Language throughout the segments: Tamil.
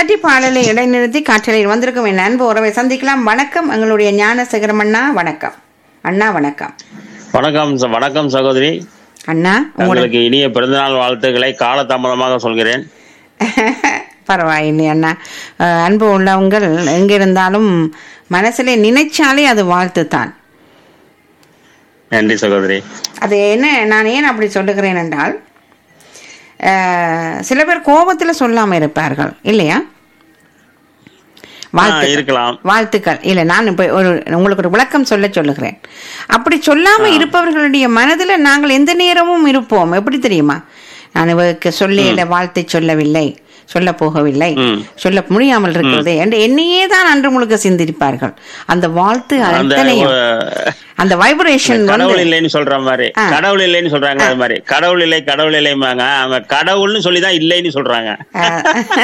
தட்டி பாடலை இடைநிறுத்தி காற்றலில் வந்திருக்கும் என் அன்பு உறவை சந்திக்கலாம் வணக்கம் எங்களுடைய ஞானசேகரம் அண்ணா வணக்கம் அண்ணா வணக்கம் வணக்கம் ச- வணக்கம் சகோதரி அண்ணா உங்களுக்கு உங்களுக்கு இனிய பிறந்தநாள் வாழ்த்துக்களை காலதாமதமாக சொல்கிறேன் பரவாயில்லை அண்ணா அஹ், அன்பு உள்ளவங்கள் எங்கிருந்தாலும் மனசுல நினைச்சாலே அது வாழ்த்து தான் நன்றி சகோதரி அது என்ன நான் ஏன் அப்படி சொல்லுகிறேன் என்றால் அஹ், சில பேர் கோபத்தில் சொல்லாம இருப்பார்கள் இல்லையா ஆ, வாழ்த்து இருக்கலாம் வாழ்த்துக்கள் இல்லை நான் இப்போ ஒரு உங்களுக்கு ஒரு விளக்கம் சொல்ல சொல்லுகிறேன் அப்படி சொல்லாம இருப்பவர்களுடைய மனதில் நாங்கள் எந்த நேரமும் இருப்போம் எப்படி தெரியுமா நான் இவருக்கு சொல்ல வாழ்த்தை சொல்லவில்லை சொல்ல போகவில்லை ம். சொல்ல முடியாமல் இருக்கிறது என்று என்னையே தான் அன்று முழுக்க சிந்திருப்பார்கள் அந்த வாழ்த்து அந்த அத்தனையும் அஹ், அந்த வைப்ரேஷன் கடவுள் வந்து இல்லைன்னு சொல்ற மாதிரி ஆ. கடவுள் இல்லைன்னு சொல்றாங்க அது மாதிரி கடவுள் இல்லை கடவுள் இல்லைம்பாங்க அவங்க கடவுள்னு சொல்லிதான் இல்லைன்னு சொல்றாங்க அஹ்,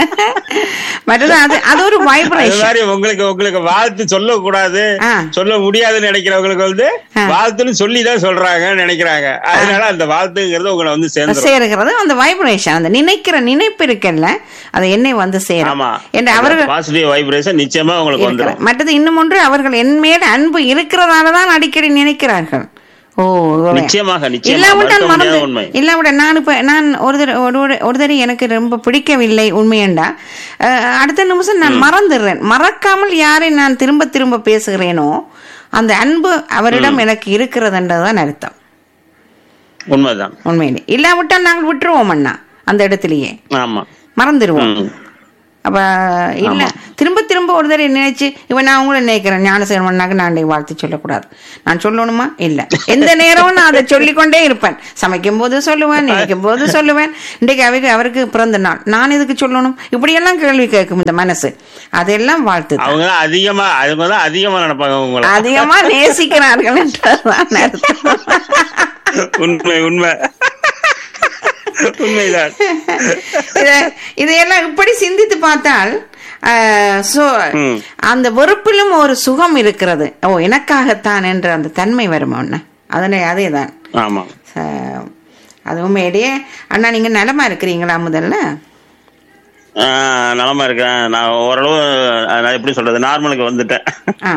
மற்றது அது அது ஒரு அது வைப்ரேஷன் மாதிரி உங்களுக்கு உங்களுக்கு வாழ்த்து சொல்ல கூடாது ஆ. சொல்ல முடியாதுன்னு நினைக்கிறவங்களுக்கு வந்து ஆ. வாழ்த்துன்னு சொல்லிதான் சொல்றாங்கன்னு நினைக்கிறாங்க அதனால அந்த வாழ்த்துங்கிறது உங்களை வந்து சேர்ந்துரும் சேருகிறது அந்த வைப்ரேஷன் அந்த நினைக்கிற நினைப்பு இருக்குல்ல அது என்னை வந்து சேரும் ஆமா என்று அவர்கள் பாசிட்டிவ் வைப்ரேஷன் நிச்சயமா உங்களுக்கு வந்துடும் இருக்கிறார். மற்றது இன்னும் ஒன்று அவர்கள் என் மேல் அன்பு இருக்கிறதால தான் அடிக்கடி நினைக்கிறார்கள் ஓ இவன். நிச்சயமாக நிச்சயமா இல்லாவிட்டால் மறுக்க முடியாத மறந்து உண்மை இல்லாவிட நான் இப்ப நான் ஒரு தடவை ஒரு ஒரு- ஒரு தடவை எனக்கு ரொம்ப பிடிக்கவில்லை உண்மையண்டா அஹ், அடுத்த நிமிஷம் நான் மறந்துடுறேன் மறக்காமல் யாரை நான் திரும்ப திரும்ப பேசுகிறேனோ அந்த அன்பு அவரிடம் எனக்கு இருக்கிறதுன்றதுதான் அர்த்தம் உண்மைதான் உண்மையிலே இல்லாவிட்டால் நாங்கள் விட்டுருவோம் அண்ணா அந்த இடத்துலயே ஆமா மறந்துடுவோம் ம். அப்ப இல்ல திரும்ப திரும்ப ஒரு தடவை நினைச்சு இவன் நான் உங்களை நினைக்கிறேன் ஞானசேரமன்னாக்க நான் இதை வாழ்த்து சொல்லக்கூடாது நான் சொல்லணுமா இல்ல எந்த நேரமும் நான் அதை சொல்லிக்கொண்டே இருப்பேன் சமைக்கும் போது சொல்லுவேன் நினைக்கும் போது சொல்லுவேன் இன்றைக்கு அவருக்கு அவருக்கு பிறந்த நாள் நான் எதுக்கு சொல்லணும் இப்படியெல்லாம் கேள்வி கேட்கும் இந்த மனசு அதெல்லாம் வாழ்த்து தான். அவங்க தான் அதிகமா அவங்க தான் அதிகமா நினைப்பாங்க உங்களை அதிகமா நேசிக்கிறார்கள் என்றதுதான் அர்த்தம் உண்மை உண்மை உண்மைதான் இத- இதையெல்லாம் இப்படி சிந்தித்து பார்த்தால் ஆஹ், சோ- ம். அந்த வெறுப்பிலும் ஒரு சுகம் இருக்கிறது ஓ எனக்காகத்தான் என்ற அந்த தன்மை வருமா அண்ணா அதனை அதேதான் ஆமா ஆஹ், அது உண்மையிலேயே அண்ணா நீங்க நலமா இருக்கிறீங்களா முதல்ல ஆஹ் நலமா இருக்கேன் நான் ஓரளவு நான் எப்படி சொல்றது நார்மலுக்கு வந்துட்டேன் ஆ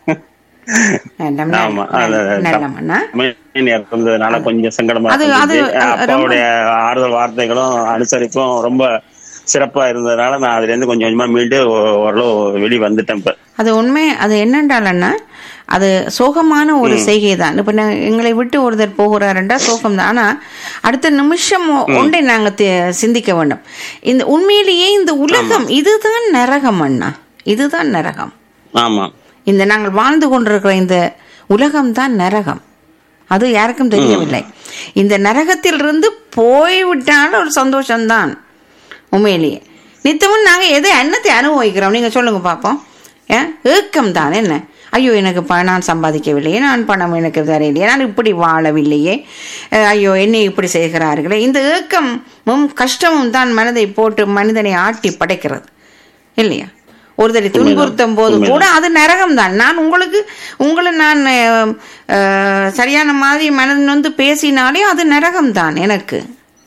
நல்லம், நல்லம், ஆமா அது நல்லம், நல்லம் அண்ணா மீன் இறந்ததுனால கொஞ்சம் சங்கடமா அது- அது, இருந்துச்சு. அஹ், அப்பாவுடைய ஆறுதல் வார்த்தைகளும் அனுசரிப்பும் ரொம்ப சிறப்பா இருந்ததுனால நான் அதுல இருந்து கொஞ்சம் கொஞ்சமா மீண்டு ஓ- ஓரளவு வெளி வந்துட்டேன் இப்ப அது உண்மை அது என்னென்றால் அண்ணா அது சோகமான ஒரு செய்கை தான் இப்ப நான் எங்களை விட்டு ஒருத்தர் போகிறாருன்றா சோகம் தான் ஆனா அடுத்த நிமிஷம் ஒ- ஒன்றை நாங்க தி- சிந்திக்க வேண்டும் இந்த உண்மையிலேயே இந்த உலகம் இதுதான் நரகம் அண்ணா இதுதான் நரகம் ஆமா இந்த நாங்கள் வாழ்ந்து கொண்டிருக்கிற இந்த உலகம் தான் நரகம் அது யாருக்கும் தெரியவில்லை இந்த நரகத்திலிருந்து போய்விட்டாலும் ஒரு சந்தோஷம்தான் உண்மையிலேயே நித்தமும் நாங்கள் எதை என்னத்தை அனுபவிக்கிறோம் நீங்கள் சொல்லுங்க பார்ப்போம் ஏன் ஏக்கம் தான் என்ன ஐயோ எனக்கு ப நான் சம்பாதிக்கவில்லையே நான் பணம் எனக்கு தரையிலையே நான் இப்படி வாழவில்லையே அஹ் ஐயோ என்னை இப்படி செய்கிறார்களே இந்த ஏக்கமும் கஷ்டமும் தான் மனதை போட்டு மனிதனை ஆட்டி படைக்கிறது இல்லையா ஒருத்தரை துன்புறுத்தும் போது கூட அது நரகம் தான் நான் உங்களுக்கு உங்களை நான் அஹ், அஹ், சரியான மாதிரி மனது நொந்து பேசினாலே அது நரகம் தான் எனக்கு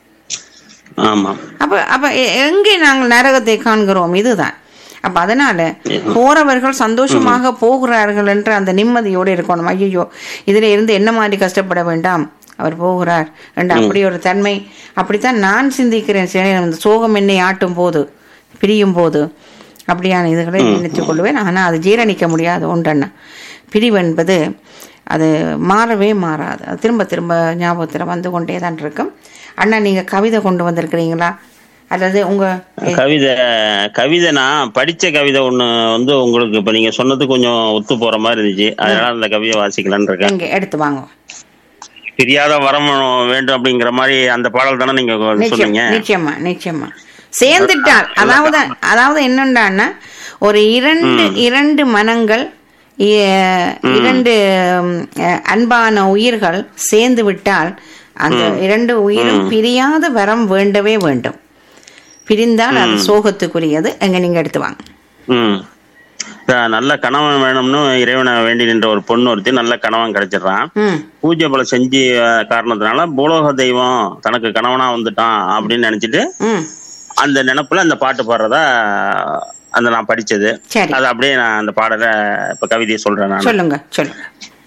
ஆமா அப்ப அப்ப எ- எங்கே நாங்கள் நரகத்தை காண்கிறோம் இதுதான் அப்ப அதனால போறவர்கள் சந்தோஷமாக போகிறார்கள் என்ற அந்த நிம்மதியோடு இருக்கணும் ஐயோ இதுல இருந்து என்ன மாதிரி கஷ்டப்பட வேண்டாம் அவர் போகிறார் என்ற அப்படி ஒரு தன்மை அப்படித்தான் நான் சிந்திக்கிறேன் சில நேரம் இந்த சோகம் என்னை ஆட்டும் போது பிரியும் போது அப்படியான இதுகளை நினைத்துக் கொள்வேன் ஆனா அது ஜீரணிக்க முடியாத ஒன்றண்ணா பிரிவு என்பது அது மாறவே மாறாது அது திரும்ப திரும்ப ஞாபகத்தில் வந்து கொண்டே தான் இருக்கும் அண்ணா நீங்க கவிதை கொண்டு வந்திருக்கிறீங்களா அல்லது உங்க கவிதை கவிதை நான் படிச்ச கவிதை ஒண்ணு வந்து உங்களுக்கு இப்ப நீங்க சொன்னது கொஞ்சம் ஒத்து போற மாதிரி இருந்துச்சு அதனால அந்த கவிதை வாசிக்கலாம்னு இருக்கேன் எங்க எடுத்து வாங்க பிரியாத வரம் வேண்டும் அப்படிங்கிற மாதிரி அந்த பாடல் தானே நீங்க நிச்சயம் சொன்னீங்க நிச்சயமா நிச்சயமா சேர்ந்துட்டால் அதாவது அதாவது என்னண்டான்னா ஒரு இரண்டு இரண்டு மனங்கள் இ- இரண்டு ம், அஹ், அன்பான உயிர்கள் சேர்ந்து விட்டால் அந்த இரண்டு உயிரும் பிரியாத வரம் வேண்டவே வேண்டும் பிரிந்தால் அது சோகத்துக்குரியது எங்க நீங்க எடுத்து வாங்க ம் அதான் நல்ல கணவன் வேணும்னு இறைவனை வேண்டி நின்ற ஒரு பொண்ணு ஒருத்தி நல்ல கணவன் கிடைச்சிடுறான் ம் பூஜை பலம் செஞ்சு அஹ், காரணத்தினால பூலோக தெய்வம் தனக்கு கணவனா வந்துட்டான் அப்படின்னு நினைச்சிட்டு ம் அந்த நினைப்புல அந்த பாட்டு பாடுறதா அந்த நான் படிச்சது சரி அது அப்படியே நான் அந்த பாடலை இப்ப கவிதையை சொல்றேன் நான் சொல்லுங்க சொல்லுங்க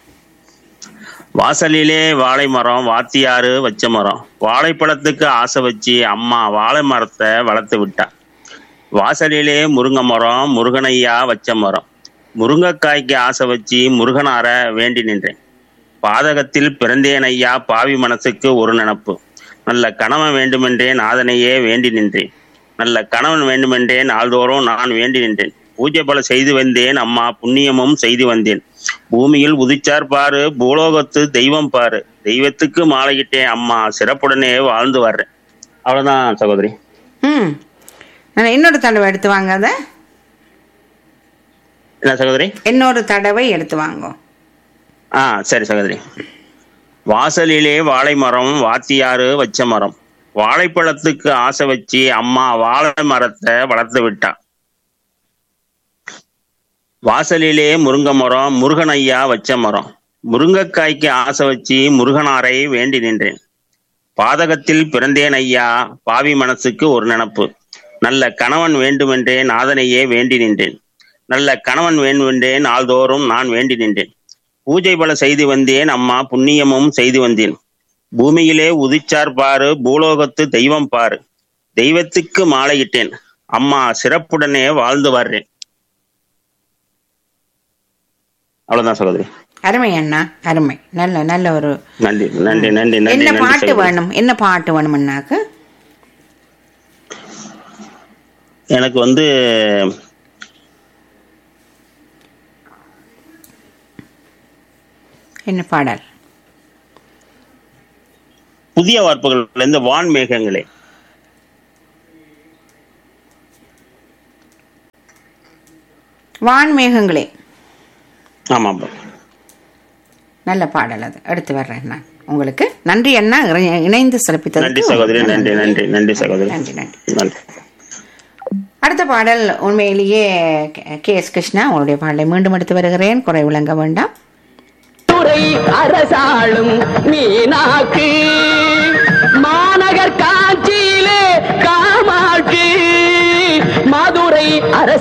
வாசலிலே வாழை மரம் வாத்தியாரு வச்ச மரம் வாழைப்பழத்துக்கு ஆசை வச்சு அம்மா வாழை மரத்தை வளர்த்து விட்டா வாசலிலே முருங்கை மரம் முருகனையா வச்ச மரம் முருங்கைக்காய்க்கு ஆசை வச்சு முருகனார வேண்டி நின்றேன் பாதகத்தில் பிறந்தேன் ஐயா பாவி மனசுக்கு ஒரு நினப்பு நல்ல கணவன் வேண்டுமென்றே நாதனையே வேண்டி நின்றேன் நல்ல கணவன் வேண்டுமென்றே நாள்தோறும் நான் வேண்டி நின்றேன் பூஜை பல செய்து வந்தேன் அம்மா புண்ணியமும் செய்து வந்தேன் பூமியில் உதிச்சார் பாரு பூலோகத்து தெய்வம் பாரு தெய்வத்துக்கு மாலையிட்டேன் அம்மா சிறப்புடனே வாழ்ந்து வர்றேன் அவ்வளவுதான் சகோதரி ம் நான் இன்னொரு தடவை எடுத்து வாங்க அதை என்ன சகோதரி இன்னொரு தடவை எடுத்து வாங்க ஆ சரி சகோதரி வாசலிலே வாழை மரம் வாத்தியாரு வச்ச மரம் வாழைப்பழத்துக்கு ஆசை வச்சு அம்மா வாழை மரத்தை வளர்த்து விட்டா வாசலிலே முருங்கை மரம் முருகன் ஐயா வச்ச மரம் முருங்கைக்காய்க்கு ஆசை வச்சு முருகனாரை வேண்டி நின்றேன் பாதகத்தில் பிறந்தேன் ஐயா பாவி மனசுக்கு ஒரு நினப்பு நல்ல கணவன் வேண்டுமென்றே நாதனையே வேண்டி நின்றேன் நல்ல கணவன் வேண்டுமென்றே நாள்தோறும் நான் வேண்டி நின்றேன் பூஜை பல செய்து வந்தேன் அம்மா புண்ணியமும் செய்து வந்தேன் பூமியிலே உதிச்சார் பாரு பூலோகத்து தெய்வம் பாரு தெய்வத்துக்கு மாலையிட்டேன் அம்மா சிறப்புடனே வாழ்ந்து வர்றேன் அவ்வளவுதான் சகோதரி அருமை அண்ணா அருமை நல்ல நல்ல ஒரு நன்றி நன்றி நன்றி நன்றி என்ன நன்றி பாட்டு சகோதரி. வேணும் என்ன பாட்டு வேணும்னாக்கு எனக்கு வந்து என்ன பாடல் புதிய வார்ப்புகள்ல இருந்து வான் மேகங்களே வான்மேகங்களே ஆமாம் நல்ல பாடல் அது எடுத்து வர்றேன் நான் உங்களுக்கு நன்றி அண்ணா இறை- இணைந்து சிறப்பித்தது நன்றி சகோதரி நன்றி நன்றி நன்றி சகோதரி நன்றி நன்றி நன்றி அடுத்த பாடல் உண்மையிலேயே கே எஸ் கிருஷ்ணா உங்களுடைய பாடலை மீண்டும் எடுத்து வருகிறேன் குறை விளங்க வேண்டாம் துறை அரசாளும் மீனாக்கு மாநகர் காஞ்சியிலே காமாட்சி மதுரை அரச